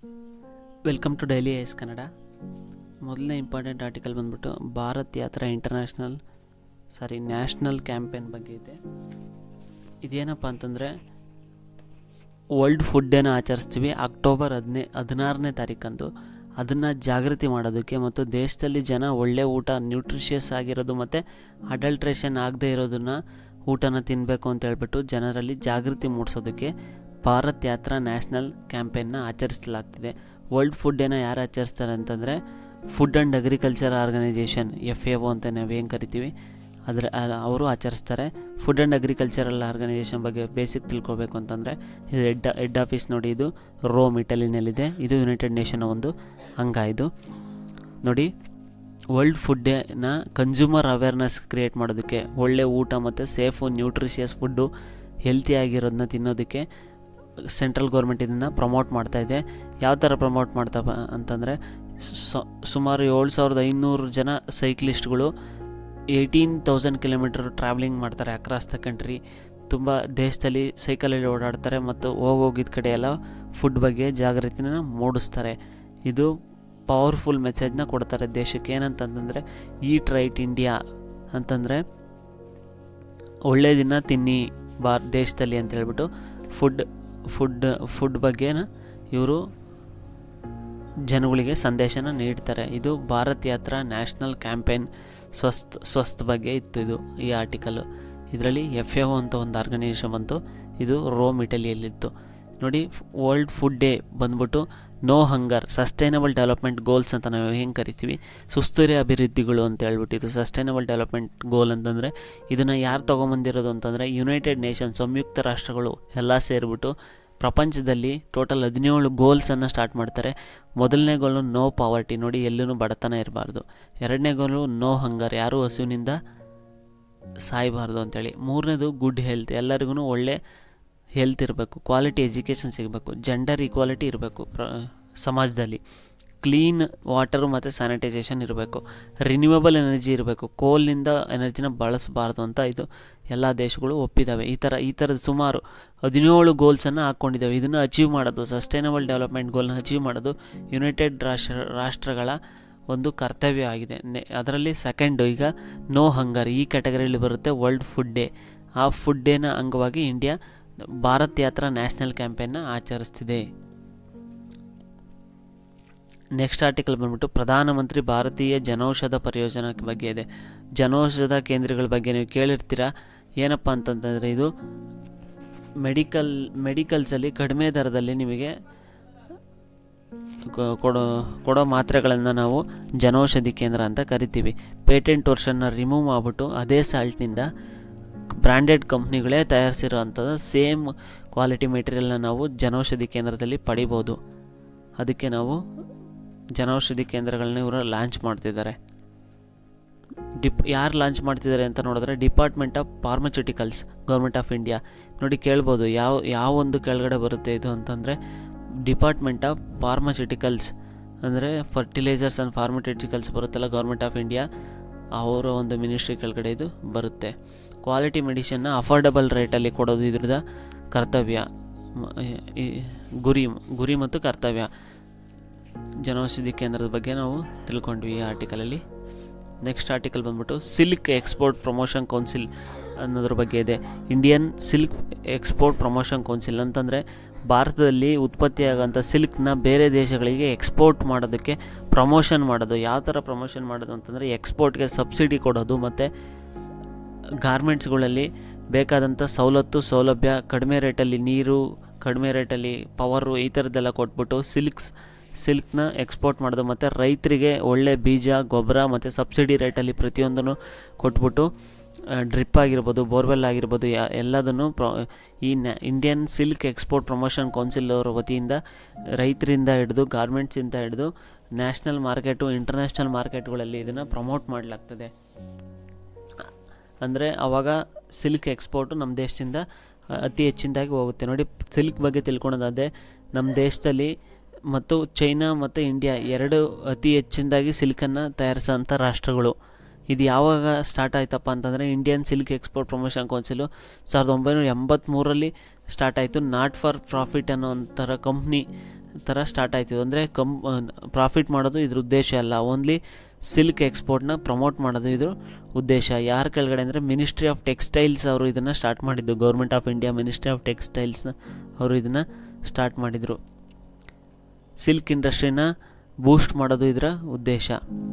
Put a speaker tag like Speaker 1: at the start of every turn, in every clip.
Speaker 1: welcome to daily S Kannada ಮೊದಲನೇ important article ಬಂದ್ಬಿಟ್ಟು ಭಾರತ್ ಯಾತ್ರಾ ಇಂಟರ್ನ್ಯಾಷನಲ್ ಸಾರಿ ನ್ಯಾಷನಲ್ ಕ್ಯಾಂಪೇನ್ ಬಗ್ಗೆ ಇದೆ ಇದೇನಪ್ಪ ಅಂತಂದರೆ ವರ್ಲ್ಡ್ ಫುಡ್ ಡೇನ ಆಚರಿಸ್ತೀವಿ ಅಕ್ಟೋಬರ್ ಹದಿನೇ ಹದಿನಾರನೇ ತಾರೀಕಂದು ಅದನ್ನು ಜಾಗೃತಿ ಮಾಡೋದಕ್ಕೆ ಮತ್ತು ದೇಶದಲ್ಲಿ ಜನ ಒಳ್ಳೆ ಊಟ ನ್ಯೂಟ್ರಿಷಿಯಸ್ ಆಗಿರೋದು ಮತ್ತು ಅಡಲ್ಟ್ರೇಷನ್ ಆಗದೇ ಇರೋದನ್ನು ಊಟನ ತಿನ್ನಬೇಕು ಅಂತ ಹೇಳ್ಬಿಟ್ಟು ಜನರಲ್ಲಿ ಜಾಗೃತಿ ಮೂಡಿಸೋದಕ್ಕೆ ಭಾರತ್ ಯಾತ್ರಾ ನ್ಯಾಷನಲ್ ಕ್ಯಾಂಪೇನ್ನ ಆಚರಿಸಲಾಗ್ತಿದೆ ವರ್ಲ್ಡ್ ಫುಡ್ ಡೇನ ಯಾರು ಆಚರಿಸ್ತಾರೆ ಅಂತಂದರೆ food and agriculture organisation F A O ಅಂತ ನಾವು ಏನು ಕರಿತೀವಿ ಅದರ ಅವರು ಆಚರಿಸ್ತಾರೆ ಫುಡ್ ಆ್ಯಂಡ್ ಅಗ್ರಿಕಲ್ಚರಲ್ ಆರ್ಗನೈಜೇಷನ್ ಬಗ್ಗೆ ಬೇಸಿಕ್ ತಿಳ್ಕೊಬೇಕು ಅಂತಂದರೆ ಇದು ಹೆಡ್ ಹೆಡ್ ಆಫೀಸ್ ನೋಡಿ ಇದು ರೋಮ್ ಇಟಲಿನಲ್ಲಿದೆ ಇದು ಯುನೈಟೆಡ್ ನೇಷನ್ ಒಂದು ಅಂಗ ಇದು ನೋಡಿ ವರ್ಲ್ಡ್ ಫುಡ್ ಡೇನ ಕನ್ಸ್ಯೂಮರ್ ಅವೇರ್ನೆಸ್ ಕ್ರಿಯೇಟ್ ಮಾಡೋದಕ್ಕೆ ಒಳ್ಳೆ ಊಟ ಮತ್ತು ಸೇಫು ನ್ಯೂಟ್ರಿಷಿಯಸ್ ಫುಡ್ಡು ಹೆಲ್ತಿಯಾಗಿರೋದನ್ನ ತಿನ್ನೋದಕ್ಕೆ ಸೆಂಟ್ರಲ್ ಗೌರ್ಮೆಂಟ್ ಇದನ್ನು ಪ್ರಮೋಟ್ ಮಾಡ್ತಾ ಇದೆ ಯಾವ ಥರ ಪ್ರಮೋಟ್ ಮಾಡ್ತಾ ಅಂತಂದರೆ ಸುಮಾರು ಏಳು ಸಾವಿರದ ಐನೂರು ಜನ ಸೈಕ್ಲಿಸ್ಟ್ಗಳು ಏಯ್ಟೀನ್ ತೌಸಂಡ್ ಕಿಲೋಮೀಟರ್ ಟ್ರಾವೆಲಿಂಗ್ ಮಾಡ್ತಾರೆ ಅಕ್ರಾಸ್ ದ ಕಂಟ್ರಿ ತುಂಬ ದೇಶದಲ್ಲಿ ಸೈಕಲಲ್ಲಿ ಓಡಾಡ್ತಾರೆ ಮತ್ತು ಹೋಗೋಗಿದ್ದ ಕಡೆ ಎಲ್ಲ ಫುಡ್ ಬಗ್ಗೆ ಜಾಗೃತಿನ ಮೂಡಿಸ್ತಾರೆ ಇದು ಪವರ್ಫುಲ್ ಮೆಸೇಜ್ನ ಕೊಡ್ತಾರೆ ದೇಶಕ್ಕೆ ಏನಂತಂತಂದರೆ ಈಟ್ ರೈಟ್ ಇಂಡಿಯಾ ಅಂತಂದರೆ ಒಳ್ಳೆಯದನ್ನ ತಿನ್ನಿ ಬಾರ್ ದೇಶದಲ್ಲಿ ಅಂತ ಹೇಳ್ಬಿಟ್ಟು ಫುಡ್ ಫುಡ್ ಫುಡ್ ಬಗ್ಗೆನ ಇವರು ಜನಗಳಿಗೆ ಸಂದೇಶನ ನೀಡ್ತಾರೆ ಇದು ಭಾರತ್ ಯಾತ್ರಾ ನ್ಯಾಷನಲ್ ಕ್ಯಾಂಪೇನ್ ಸ್ವಸ್ಥ ಸ್ವಸ್ಥ ಬಗ್ಗೆ ಇತ್ತು ಇದು ಈ ಆರ್ಟಿಕಲ್ಲು ಇದರಲ್ಲಿ ಎಫ್ ಎ ಅಂತ ಒಂದು ಆರ್ಗನೈಸೇಷನ್ ಬಂತು ಇದು ರೋಮ್ ಇಟಲಿಯಲ್ಲಿತ್ತು ನೋಡಿ ವರ್ಲ್ಡ್ ಫುಡ್ ಡೇ ಬಂದ್ಬಿಟ್ಟು no hunger sustainable development goals ಅಂತ ನಾವು ಹೆಂಗೆ ಕರಿತೀವಿ ಸುಸ್ಥಿರ ಅಭಿವೃದ್ಧಿಗಳು ಅಂತ ಹೇಳ್ಬಿಟ್ಟು ಇದು ಸಸ್ಟೈನಬಲ್ ಡೆವಲಪ್ಮೆಂಟ್ ಗೋಲ್ ಅಂತಂದರೆ ಇದನ್ನು ಯಾರು ತೊಗೊಂಬಂದಿರೋದು ಅಂತಂದರೆ ಯುನೈಟೆಡ್ ನೇಷನ್ ಸಂಯುಕ್ತ ರಾಷ್ಟ್ರಗಳು ಎಲ್ಲ ಸೇರಿಬಿಟ್ಟು ಪ್ರಪಂಚದಲ್ಲಿ ಟೋಟಲ್ ಹದಿನೇಳು ಗೋಲ್ಸನ್ನು ಸ್ಟಾರ್ಟ್ ಮಾಡ್ತಾರೆ ಮೊದಲನೇ ಗೋಲು ನೋ ಪಾವರ್ಟಿ ನೋಡಿ ಎಲ್ಲೂ ಬಡತನ ಇರಬಾರ್ದು ಎರಡನೇ ಗೋಲು ನೋ ಹಂಗರ್ ಯಾರೂ ಹಸುವಿನಿಂದ ಸಾಯಬಾರ್ದು ಅಂತೇಳಿ ಮೂರನೇದು ಗುಡ್ ಹೆಲ್ತ್ ಎಲ್ಲರಿಗೂ ಒಳ್ಳೆ ಹೆಲ್ತ್ ಇರಬೇಕು ಕ್ವಾಲಿಟಿ ಎಜುಕೇಷನ್ ಸಿಗಬೇಕು ಜೆಂಡರ್ ಈಕ್ವಾಲಿಟಿ ಇರಬೇಕು ಪ್ರ ಸಮಾಜದಲ್ಲಿ ಕ್ಲೀನ್ ವಾಟರು ಮತ್ತು ಸ್ಯಾನಿಟೈಸೇಷನ್ ಇರಬೇಕು ರಿನ್ಯೂವಬಲ್ ಎನರ್ಜಿ ಇರಬೇಕು ಕೋಲ್ನಿಂದ ಎನರ್ಜಿನ ಬಳಸಬಾರ್ದು ಅಂತ ಇದು ಎಲ್ಲ ದೇಶಗಳು ಒಪ್ಪಿದ್ದಾವೆ ಈ ಥರ ಈ ಥರದ ಸುಮಾರು ಹದಿನೇಳು ಗೋಲ್ಸನ್ನು ಹಾಕ್ಕೊಂಡಿದ್ದಾವೆ ಇದನ್ನು ಅಚೀವ್ ಮಾಡೋದು ಸಸ್ಟೈನಬಲ್ ಡೆವಲಪ್ಮೆಂಟ್ ಗೋಲ್ನ ಅಚೀವ್ ಮಾಡೋದು ಯುನೈಟೆಡ್ ರಾಷ್ಟ್ರ ರಾಷ್ಟ್ರಗಳ ಒಂದು ಕರ್ತವ್ಯ ಆಗಿದೆ ನೆ ಅದರಲ್ಲಿ ಸೆಕೆಂಡು ಈಗ ನೋ ಹಂಗರ್ ಈ ಕ್ಯಾಟಗರಿಯಲ್ಲಿ ಬರುತ್ತೆ ವರ್ಲ್ಡ್ ಫುಡ್ ಡೇ ಆ ಫುಡ್ ಡೇನ ಅಂಗವಾಗಿ ಇಂಡಿಯಾ ಭಾರತ್ ಯಾತ್ರಾ ನ್ಯಾಷನಲ್ ಕ್ಯಾಂಪೇನ್ನ ಆಚರಿಸ್ತಿದೆ ನೆಕ್ಸ್ಟ್ ಆರ್ಟಿಕಲ್ ಬಂದ್ಬಿಟ್ಟು ಪ್ರಧಾನಮಂತ್ರಿ ಭಾರತೀಯ ಜನೌಷಧ ಪರಿಯೋಜನಾ ಬಗ್ಗೆ ಇದೆ ಜನೌಷಧ ಕೇಂದ್ರಗಳ ಬಗ್ಗೆ ನೀವು ಕೇಳಿರ್ತೀರ ಏನಪ್ಪ ಅಂತಂತಂದರೆ ಇದು ಮೆಡಿಕಲ್ ಮೆಡಿಕಲ್ಸಲ್ಲಿ ಕಡಿಮೆ ದರದಲ್ಲಿ ನಿಮಗೆ ಕೊಡೋ ಕೊಡೋ ಮಾತ್ರೆಗಳನ್ನು ನಾವು ಜನೌಷಧಿ ಕೇಂದ್ರ ಅಂತ ಕರಿತೀವಿ ಪೇಟೆಂಟ್ ವರ್ಷನ್ನ ರಿಮೂವ್ ಮಾಡಿಬಿಟ್ಟು ಅದೇ ಸಾಲ್ಟ್ನಿಂದ ಬ್ರ್ಯಾಂಡೆಡ್ ಕಂಪ್ನಿಗಳೇ ತಯಾರಿಸಿರೋ ಅಂಥದ್ದು ಸೇಮ್ ಕ್ವಾಲಿಟಿ ಮೆಟೀರಿಯಲ್ನ ನಾವು ಜನೌಷಧಿ ಕೇಂದ್ರದಲ್ಲಿ ಪಡಿಬೋದು ಅದಕ್ಕೆ ನಾವು ಜನೌಷಧಿ ಕೇಂದ್ರಗಳನ್ನ ಇವರು ಲಾಂಚ್ ಮಾಡ್ತಿದ್ದಾರೆ ಡಿಪ್ ಯಾರು ಲಾಂಚ್ ಮಾಡ್ತಿದ್ದಾರೆ ಅಂತ ನೋಡಿದ್ರೆ department of pharmaceuticals government of India ನೋಡಿ ಕೇಳ್ಬೋದು ಯಾವ ಯಾವ ಒಂದು ಕೆಳಗಡೆ ಬರುತ್ತೆ ಇದು ಅಂತಂದರೆ ಡಿಪಾರ್ಟ್ಮೆಂಟ್ ಆಫ್ ಫಾರ್ಮಸ್ಯೂಟಿಕಲ್ಸ್ ಅಂದರೆ ಫರ್ಟಿಲೈಸರ್ಸ್ ಆ್ಯಂಡ್ ಫಾರ್ಮಸ್ಯೂಟಿಕಲ್ಸ್ ಬರುತ್ತಲ್ಲ ಗೌರ್ಮೆಂಟ್ ಆಫ್ ಇಂಡಿಯಾ ಅವರ ಒಂದು ಮಿನಿಸ್ಟ್ರಿ ಕೆಳಗಡೆ ಇದು ಬರುತ್ತೆ ಕ್ವಾಲಿಟಿ ಮೆಡಿಷನ್ನ ಅಫೋರ್ಡಬಲ್ ರೇಟಲ್ಲಿ ಕೊಡೋದು ಇದ್ರದ ಕರ್ತವ್ಯ ಗುರಿ ಗುರಿ ಮತ್ತು ಕರ್ತವ್ಯ ಜನೌಷಧಿ ಕೇಂದ್ರದ ಬಗ್ಗೆ ನಾವು ತಿಳ್ಕೊಂಡ್ವಿ ಈ ಆರ್ಟಿಕಲಲ್ಲಿ ನೆಕ್ಸ್ಟ್ ಆರ್ಟಿಕಲ್ ಬಂದ್ಬಿಟ್ಟು ಸಿಲ್ಕ್ ಎಕ್ಸ್ಪೋರ್ಟ್ ಪ್ರಮೋಷನ್ ಕೌನ್ಸಿಲ್ ಅನ್ನೋದ್ರ ಬಗ್ಗೆ ಇದೆ Indian silk export promotion council ಅಂತಂದರೆ ಭಾರತದಲ್ಲಿ ಉತ್ಪತ್ತಿಯಾಗೋಂಥ ಸಿಲ್ಕ್ನ ಬೇರೆ ದೇಶಗಳಿಗೆ ಎಕ್ಸ್ಪೋರ್ಟ್ ಮಾಡೋದಕ್ಕೆ ಪ್ರಮೋಷನ್ ಮಾಡೋದು ಯಾವ ಥರ ಪ್ರಮೋಷನ್ ಮಾಡೋದು ಅಂತಂದರೆ ಎಕ್ಸ್ಪೋರ್ಟ್ಗೆ ಸಬ್ಸಿಡಿ ಕೊಡೋದು ಮತ್ತು ಗಾರ್ಮೆಂಟ್ಸ್ಗಳಲ್ಲಿ ಬೇಕಾದಂಥ ಸವಲತ್ತು ಸೌಲಭ್ಯ ಕಡಿಮೆ ರೇಟಲ್ಲಿ ನೀರು ಕಡಿಮೆ ರೇಟಲ್ಲಿ ಪವರು ಈ ಥರದ್ದೆಲ್ಲ ಕೊಟ್ಬಿಟ್ಟು ಸಿಲ್ಕ್ಸ್ ಸಿಲ್ಕ್ನ ಎಕ್ಸ್ಪೋರ್ಟ್ ಮಾಡೋದು ಮತ್ತು ರೈತರಿಗೆ ಒಳ್ಳೆ ಬೀಜ ಗೊಬ್ಬರ ಮತ್ತು ಸಬ್ಸಿಡಿ ರೇಟಲ್ಲಿ ಪ್ರತಿಯೊಂದನ್ನು ಕೊಟ್ಬಿಟ್ಟು ಡ್ರಿಪ್ ಆಗಿರ್ಬೋದು ಬೋರ್ವೆಲ್ ಆಗಿರ್ಬೋದು ಯಾ ಎಲ್ಲದನ್ನು ಪ್ರ ಈ ನ್ಯಾ Indian silk export promotion council ಅವರ ವತಿಯಿಂದ ರೈತರಿಂದ ಹಿಡಿದು ಗಾರ್ಮೆಂಟ್ಸಿಂದ ಹಿಡಿದು ನ್ಯಾಷನಲ್ ಮಾರ್ಕೆಟು ಇಂಟರ್ನ್ಯಾಷನಲ್ ಮಾರ್ಕೆಟ್ಗಳಲ್ಲಿ ಇದನ್ನು ಪ್ರಮೋಟ್ ಮಾಡಲಾಗ್ತದೆ ಅಂದರೆ ಆವಾಗ ಸಿಲ್ಕ್ ಎಕ್ಸ್ಪೋರ್ಟು ನಮ್ಮ ದೇಶದಿಂದ ಅತಿ ಹೆಚ್ಚಿನದಾಗಿ ಹೋಗುತ್ತೆ ನೋಡಿ ಸಿಲ್ಕ್ ಬಗ್ಗೆ ತಿಳ್ಕೊಳೋದಾದರೆ ನಮ್ಮ ದೇಶದಲ್ಲಿ ಮತ್ತು ಚೈನಾ ಮತ್ತು ಇಂಡಿಯಾ ಎರಡು ಅತಿ ಹೆಚ್ಚಿನದಾಗಿ ಸಿಲ್ಕನ್ನು ತಯಾರಿಸೋಂಥ ರಾಷ್ಟ್ರಗಳು ಇದು ಯಾವಾಗ ಸ್ಟಾರ್ಟ್ ಆಯ್ತಪ್ಪ ಅಂತಂದರೆ Indian silk export promotion council ಸಾವಿರದ ಒಂಬೈನೂರ ಎಂಬತ್ತ್ಮೂರರಲ್ಲಿ ಸ್ಟಾರ್ಟ್ ಆಯಿತು ನಾಟ್ ಫಾರ್ ಪ್ರಾಫಿಟ್ ಅನ್ನೋ ಒಂಥರ ಕಂಪ್ನಿ ಥರ ಸ್ಟಾರ್ಟ್ ಆಯ್ತು ಅಂದರೆ ಕಮ್ ಪ್ರಾಫಿಟ್ ಮಾಡೋದು ಇದ್ರ ಉದ್ದೇಶ ಅಲ್ಲ ಓನ್ಲಿ ಸಿಲ್ಕ್ ಎಕ್ಸ್ಪೋರ್ಟ್ನ ಪ್ರಮೋಟ್ ಮಾಡೋದು ಇದ್ರ ಉದ್ದೇಶ ಯಾರ ಕೆಳಗಡೆ ಅಂದರೆ ಮಿನಿಸ್ಟ್ರಿ ಆಫ್ ಟೆಕ್ಸ್ಟೈಲ್ಸ್ ಅವರು ಇದನ್ನು ಸ್ಟಾರ್ಟ್ ಮಾಡಿದ್ದು government of India ministry of ಟೆಕ್ಸ್ಟೈಲ್ಸ್ನ ಅವರು ಇದನ್ನು ಸ್ಟಾರ್ಟ್ ಮಾಡಿದರು ಸಿಲ್ಕ್ ಇಂಡಸ್ಟ್ರಿನ ಬೂಸ್ಟ್ ಮಾಡೋದು ಇದರ ಉದ್ದೇಶ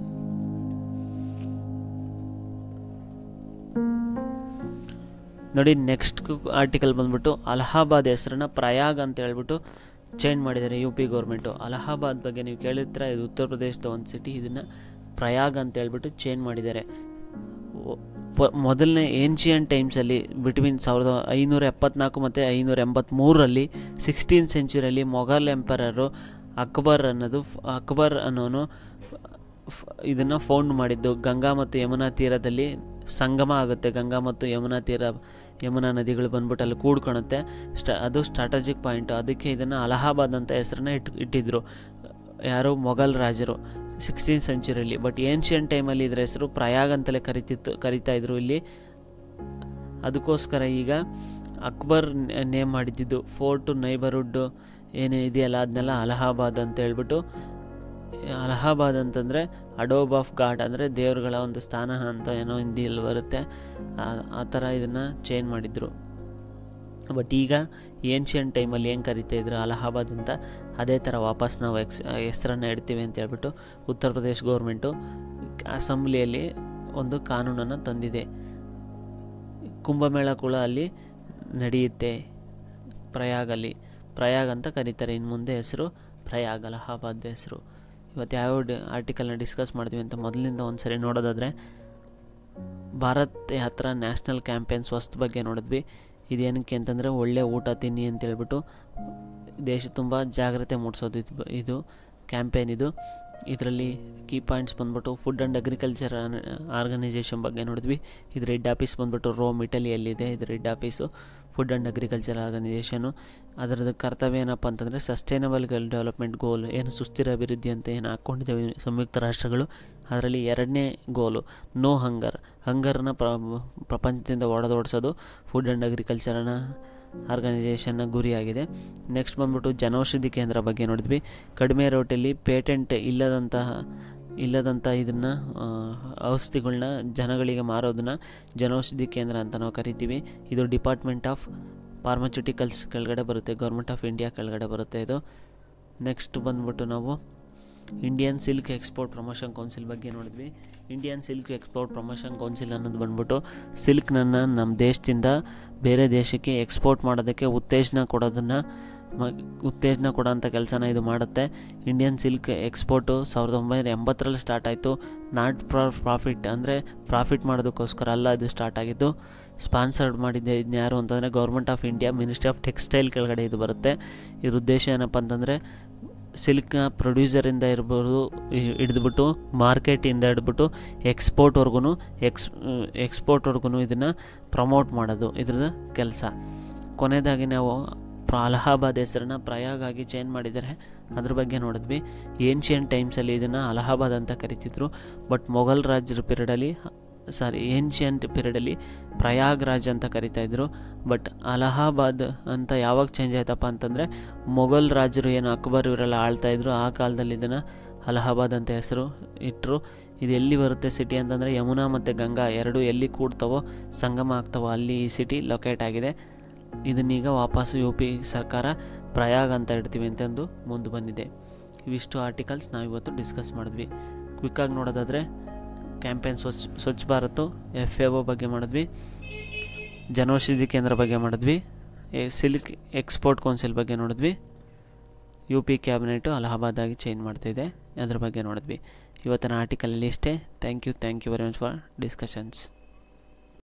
Speaker 1: ನೋಡಿ ನೆಕ್ಸ್ಟ್ ಆರ್ಟಿಕಲ್ ಬಂದ್ಬಿಟ್ಟು ಅಲಹಾಬಾದ್ ಹೆಸರನ್ನ ಪ್ರಯಾಗ್ ಅಂತ ಹೇಳ್ಬಿಟ್ಟು ಚೇಂಜ್ ಮಾಡಿದ್ದಾರೆ ಯು ಪಿ ಗೌರ್ಮೆಂಟು ಅಲಹಾಬಾದ್ ಬಗ್ಗೆ ನೀವು ಕೇಳಿದ್ರೆ ಇದು ಉತ್ತರ ಪ್ರದೇಶದ ಒಂದು ಸಿಟಿ ಇದನ್ನು ಪ್ರಯಾಗ್ ಅಂತ ಹೇಳ್ಬಿಟ್ಟು ಚೇಂಜ್ ಮಾಡಿದ್ದಾರೆ ಒ- ಪ- ಮೊದಲನೇ ಏನ್ಷಿಯನ್ ಟೈಮ್ಸಲ್ಲಿ ಬಿಟ್ವೀನ್ ಸಾವಿರದ ಐನೂರ ಎಪ್ಪತ್ನಾಲ್ಕು ಮತ್ತು ಐನೂರ ಎಂಬತ್ತ್ಮೂರರಲ್ಲಿ ಸಿಕ್ಸ್ಟೀನ್ ಸೆಂಚುರಿಯಲ್ಲಿ ಮೊಘಲ್ ಎಂಪರರು ಅಕ್ಬರ್ ಅನ್ನೋದು ಫ್- ಅಕ್ಬರ್ ಅನ್ನೋನು ಇದನ್ನು ಫೌಂಡ್ ಮಾಡಿದ್ದು ಗಂಗಾ ಮತ್ತು ಯಮುನಾ ತೀರದಲ್ಲಿ ಸಂಗಮ ಆಗುತ್ತೆ ಗಂಗಾ ಮತ್ತು ಯಮುನಾ ತೀರ ಯಮುನಾ ನದಿಗಳು ಬಂದ್ಬಿಟ್ಟು ಅಲ್ಲಿ ಕೂಡ್ಕೊಳುತ್ತೆ ಸ್ಟ ಅದು ಸ್ಟ್ರಾಟಜಿಕ್ ಪಾಯಿಂಟು ಅದಕ್ಕೆ ಇದನ್ನು ಅಲಹಾಬಾದ್ ಅಂತ ಹೆಸರನ್ನ ಇಟ್ ಇಟ್ಟಿದ್ರು ಯಾರು ಮೊಘಲ್ ರಾಜರು ಸಿಕ್ಸ್ಟೀನ್ ಸೆಂಚುರಿಯಲ್ಲಿ ಬಟ್ ಏನ್ಷಿಯನ್ ಟೈಮಲ್ಲಿ ಇದರ ಹೆಸರು ಪ್ರಯಾಗ್ ಅಂತಲೇ ಕರಿತಿತ್ತು ಕರಿತಾ ಇದ್ರು ಇಲ್ಲಿ ಅದಕ್ಕೋಸ್ಕರ ಈಗ ಅಕ್ಬರ್ ನೇಮ್ ಮಾಡಿದ್ದು ಫೋರ್ಟು ನೈಬರ್ಹುಡ್ಡು ಏನೇ ಇದೆಯಲ್ಲ ಅದನ್ನೆಲ್ಲ ಅಲಹಾಬಾದ್ ಅಂತ ಹೇಳ್ಬಿಟ್ಟು ಅಲಹಾಬಾದ್ ಅಂತಂದರೆ ಅಡೋಬ್ ಆಫ್ ಗಾಡ್ ಅಂದರೆ ದೇವರುಗಳ ಒಂದು ಸ್ಥಾನ ಅಂತ ಏನೋ ಹಿಂದಿಯಲ್ಲಿ ಬರುತ್ತೆ ಆ- ಆ ಥರ ಇದನ್ನು ಚೇಂಜ್ ಮಾಡಿದರು ಬಟ್ ಈಗ ಏನ್ಷಿಯನ್ ಟೈಮಲ್ಲಿ ಏನು ಕರಿತಾ ಇದ್ರು ಅಲಹಾಬಾದ್ ಅಂತ ಅದೇ ಥರ ವಾಪಸ್ ನಾವು ಎಕ್ಸ್ ಹೆಸರನ್ನು ಇಡ್ತೀವಿ ಅಂತ ಹೇಳ್ಬಿಟ್ಟು ಉತ್ತರ ಪ್ರದೇಶ್ ಗೌರ್ಮೆಂಟು ಅಸೆಂಬ್ಲಿಯಲ್ಲಿ ಒಂದು ಕಾನೂನನ್ನು ತಂದಿದೆ ಕುಂಭಮೇಳ ಕೂಡ ಅಲ್ಲಿ ನಡೆಯುತ್ತೆ ಪ್ರಯಾಗಲ್ಲಿ ಪ್ರಯಾಗ್ ಅಂತ ಕರೀತಾರೆ ಇನ್ನು ಮುಂದೆ ಹೆಸರು ಪ್ರಯಾಗ್ ಅಲಹಾಬಾದ್ ಹೆಸರು ಇವತ್ತು ಯಾವ ಆರ್ಟಿಕಲ್ನ ಡಿಸ್ಕಸ್ ಮಾಡ್ತೀವಿ ಅಂತ ಮೊದಲಿಂದ ಒಂದು ಸರಿ ನೋಡೋದಾದರೆ ಭಾರತ್ ಯಾತ್ರಾ ನ್ಯಾಷನಲ್ ಕ್ಯಾಂಪೇನ್ ಸ್ವಸ್ಥ ಬಗ್ಗೆ ನೋಡಿದ್ವಿ ಇದೇನಕ್ಕೆ ಅಂತಂದರೆ ಒಳ್ಳೆ ಊಟ ತಿನ್ನಿ ಅಂತ ಹೇಳ್ಬಿಟ್ಟು ದೇಶ ತುಂಬ ಜಾಗ್ರತೆ ಮೂಡಿಸೋದು ಇದು ಬ- ಇದು ಕ್ಯಾಂಪೇನ್ ಇದು ಇದರಲ್ಲಿ ಕೀ ಪಾಯಿಂಟ್ಸ್ ಬಂದ್ಬಿಟ್ಟು ಫುಡ್ ಆ್ಯಂಡ್ ಅಗ್ರಿಕಲ್ಚರ್ ಆರ್ಗನೈಸೇಷನ್ ಬಗ್ಗೆ ನೋಡಿದ್ವಿ ಇದು ರೆಡ್ ಆಫೀಸ್ ಬಂದ್ಬಿಟ್ಟು ರೋಮ್ ಇಟಲಿಯಲ್ಲಿದೆ ಇದು red office food and agriculture organisation ಅದರದ್ದು ಕರ್ತವ್ಯ ಏನಪ್ಪ ಅಂತಂದರೆ ಸಸ್ಟೈನಬಲ್ ಡೆವಲಪ್ಮೆಂಟ್ ಗೋಲ್ ಏನು ಸುಸ್ಥಿರ ಅಭಿವೃದ್ಧಿ ಅಂತ ಏನು ಹಾಕ್ಕೊಂಡಿದ್ದಾವೆ ಸಂಯುಕ್ತ ರಾಷ್ಟ್ರಗಳು ಅದರಲ್ಲಿ ಎರಡನೇ ಗೋಲು ನೋ ಹಂಗರ್ ಹಂಗರ್ನ ಪ್ರ ಪ್ರಪಂಚದಿಂದ ಒಡೆದೋಡಿಸೋದು ಫುಡ್ ಆ್ಯಂಡ್ ಅಗ್ರಿಕಲ್ಚರ್ನ ಆರ್ಗನೈಸೇಷನ್ನ ಗುರಿಯಾಗಿದೆ ನೆಕ್ಸ್ಟ್ ಬಂದ್ಬಿಟ್ಟು ಜನೌಷಧಿ ಕೇಂದ್ರ ಬಗ್ಗೆ ನೋಡಿದ್ವಿ ಕಡಿಮೆ ರೇಟಲ್ಲಿ ಪೇಟೆಂಟ್ ಇಲ್ಲದಂತಹ ಇಲ್ಲದಂಥ ಇದನ್ನು ಔಷಧಿಗಳನ್ನ ಜನಗಳಿಗೆ ಮಾರೋದನ್ನ ಜನೌಷಧಿ ಕೇಂದ್ರ ಅಂತ ನಾವು ಕರಿತೀವಿ ಇದು ಡಿಪಾರ್ಟ್ಮೆಂಟ್ ಆಫ್ ಫಾರ್ಮಸ್ಯೂಟಿಕಲ್ಸ್ ಕೆಳಗಡೆ ಬರುತ್ತೆ ಗೌರ್ಮೆಂಟ್ ಆಫ್ ಇಂಡಿಯಾ ಕೆಳಗಡೆ ಬರುತ್ತೆ ಇದು ನೆಕ್ಸ್ಟ್ ಬಂದ್ಬಿಟ್ಟು ನಾವು Indian silk export promotion council ಬಗ್ಗೆ ನೋಡಿದ್ವಿ Indian silk export promotion council ಅನ್ನೋದು ಬಂದ್ಬಿಟ್ಟು ಸಿಲ್ಕ್ನನ್ನು ನಮ್ಮ ದೇಶದಿಂದ ಬೇರೆ ದೇಶಕ್ಕೆ ಎಕ್ಸ್ಪೋರ್ಟ್ ಮಾಡೋದಕ್ಕೆ ಉತ್ತೇಜನ ಕೊಡೋದನ್ನು ಮ ಉತ್ತೇಜನ ಕೊಡೋಂಥ ಕೆಲಸನ ಇದು ಮಾಡುತ್ತೆ ಇಂಡಿಯನ್ ಸಿಲ್ಕ್ ಎಕ್ಸ್ಪೋರ್ಟು ಸಾವಿರದ ಒಂಬೈನೂರ ಎಂಬತ್ತರಲ್ಲಿ ಸ್ಟಾರ್ಟ್ ಆಯಿತು ನಾಟ್ ಫಾರ್ ಪ್ರಾಫಿಟ್ ಅಂದರೆ ಪ್ರಾಫಿಟ್ ಮಾಡೋದಕ್ಕೋಸ್ಕರ ಅಲ್ಲ ಇದು ಸ್ಟಾರ್ಟ್ ಆಗಿದ್ದು ಸ್ಪಾನ್ಸರ್ಡ್ ಮಾಡಿದ್ದೆ ಇದನ್ನ ಯಾರು ಅಂತಂದರೆ government of India ministry of textile ಕೆಳಗಡೆ ಇದು ಬರುತ್ತೆ ಇದ್ರ ಉದ್ದೇಶ ಏನಪ್ಪ ಅಂತಂದರೆ ಸಿಲ್ಕ್ನ ಪ್ರೊಡ್ಯೂಸರಿಂದ ಇರ್ಬೋದು ಹಿ- ಹಿಡಿದ್ಬಿಟ್ಟು ಮಾರ್ಕೆಟಿಂದ ಹಿಡಿದ್ಬಿಟ್ಟು ಎಕ್ಸ್ಪೋರ್ಟ್ವರೆಗೂ ಎಕ್ಸ್ ಎಕ್ಸ್ಪೋರ್ಟ್ವರೆಗೂ ಇದನ್ನು ಪ್ರಮೋಟ್ ಮಾಡೋದು ಇದ್ರದ್ದು ಕೆಲಸ ಕೊನೆಯದಾಗಿ ನಾವು ಪ್ರ ಅಲಹಾಬಾದ್ ಹೆಸರನ್ನ ಪ್ರಯಾಗ್ ಆಗಿ ಚೇಂಜ್ ಮಾಡಿದ್ದಾರೆ ಅದ್ರ ಬಗ್ಗೆ ನೋಡಿದ್ವಿ ಏನ್ಷಿಯನ್ ಟೈಮ್ಸಲ್ಲಿ ಇದನ್ನು ಅಲಹಾಬಾದ್ ಅಂತ ಕರಿತಿದ್ರು ಬಟ್ ಮೊಘಲ್ ರಾಜ್ಯರ ಪೀರಿಯಡಲ್ಲಿ ಸಾರಿ ಏನ್ಷಿಯಂಟ್ ಪೀರಿಯಡಲ್ಲಿ ಪ್ರಯಾಗ್ ರಾಜ್ ಅಂತ ಕರಿತಾ ಇದ್ರು ಬಟ್ ಅಲಹಾಬಾದ್ ಅಂತ ಯಾವಾಗ ಚೇಂಜ್ ಆಯ್ತಪ್ಪ ಅಂತಂದರೆ ಮೊಘಲ್ ರಾಜರು ಏನು ಅಕ್ಬರ್ ಇವರೆಲ್ಲ ಆಳ್ತಾ ಇದ್ರು ಆ ಕಾಲದಲ್ಲಿ ಇದನ್ನು ಅಲಹಾಬಾದ್ ಅಂತ ಹೆಸರು ಇಟ್ಟರು ಇದು ಎಲ್ಲಿ ಬರುತ್ತೆ ಸಿಟಿ ಅಂತಂದರೆ ಯಮುನಾ ಮತ್ತು ಗಂಗಾ ಎರಡು ಎಲ್ಲಿ ಕೂಡ್ತವೋ ಸಂಗಮ ಆಗ್ತವೋ ಅಲ್ಲಿ ಈ ಸಿಟಿ ಲೊಕೇಟ್ ಆಗಿದೆ ಇದನ್ನೀಗ ವಾಪಸ್ಸು ಯು ಪಿ ಸರ್ಕಾರ ಪ್ರಯಾಗ್ ಅಂತ ಇಡ್ತೀವಿ ಅಂತಂದು ಮುಂದೆ ಬಂದಿದೆ ಇವಿಷ್ಟು ಆರ್ಟಿಕಲ್ಸ್ ನಾವಿವತ್ತು ಡಿಸ್ಕಸ್ ಮಾಡಿದ್ವಿ ಕ್ವಿಕ್ಕಾಗಿ ನೋಡೋದಾದರೆ ಕ್ಯಾಂಪೇನ್ ಸ್ವಚ್ಛ ಸ್ವಚ್ಛ ಭಾರತ್ ಎಫ್ ಎ ಒ ಬಗ್ಗೆ ಮಾಡಿದ್ವಿ ಜನೌಷಧಿ ಕೇಂದ್ರ ಬಗ್ಗೆ ಮಾಡಿದ್ವಿ ಎ- ಸಿಲ್ಕ್ ಎಕ್ಸ್ಪೋರ್ಟ್ ಕೌನ್ಸಿಲ್ ಬಗ್ಗೆ ನೋಡಿದ್ವಿ ಯು ಪಿ ಕ್ಯಾಬಿನೆಟು ಅಲಹಾಬಾದಾಗಿ ಚೇಂಜ್ ಮಾಡ್ತಿದೆ ಅದ್ರ ಬಗ್ಗೆ ನೋಡಿದ್ವಿ ಇವತ್ತಿನ ಆರ್ಟಿಕಲಲ್ಲಿ ಇಷ್ಟೇ thank you thank you very much for discussions